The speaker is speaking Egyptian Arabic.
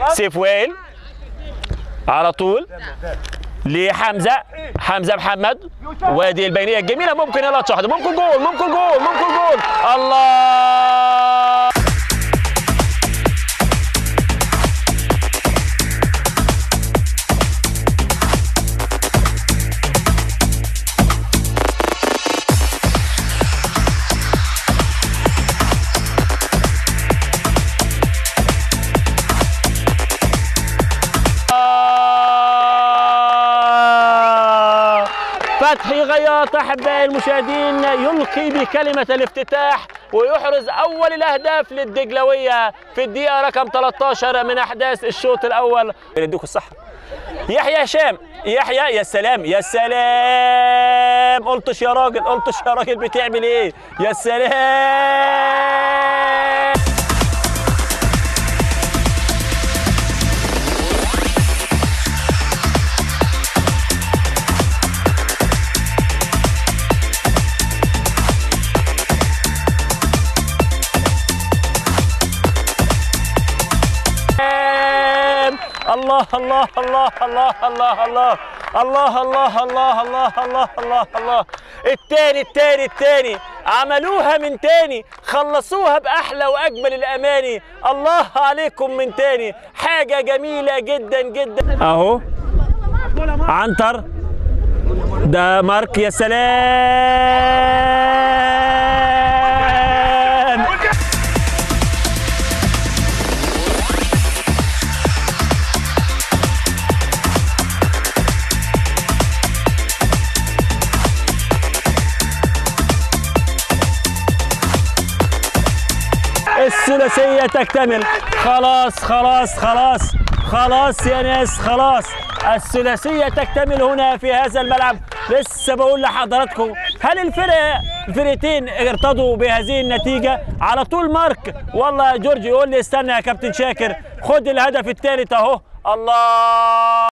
سيف وائل على طول لحمزه حمزه محمد وادي البينيه الجميله ممكن يلا تشحط ممكن جول ممكن جول ممكن جول الله فتحي غياط احبائي المشاهدين يلقي بكلمه الافتتاح ويحرز اول الاهداف للدجلويه في الدقيقه رقم 13 من احداث الشوط الاول يديكم الصحه يحيى هشام يحيى يا سلام يا سلام قلتش يا راجل قلتش يا راجل بتعمل ايه يا سلام الله الله الله الله الله الله الله الله الله الله الله الله الله التاني التاني التاني عملوها من تاني خلصوها بأحلى وأجمل الأماني الله عليكم من تاني حاجة جميلة جدا جدا أهو عنتر ده مارك يا سلام الثلاثية تكتمل خلاص خلاص خلاص خلاص يا ناس خلاص الثلاثية تكتمل هنا في هذا الملعب لسه بقول لحضراتكم هل الفرق الفرقتين ارتضوا بهذه النتيجة على طول مارك والله يا جورج يقول لي استنى يا كابتن شاكر خد الهدف الثالث اهو الله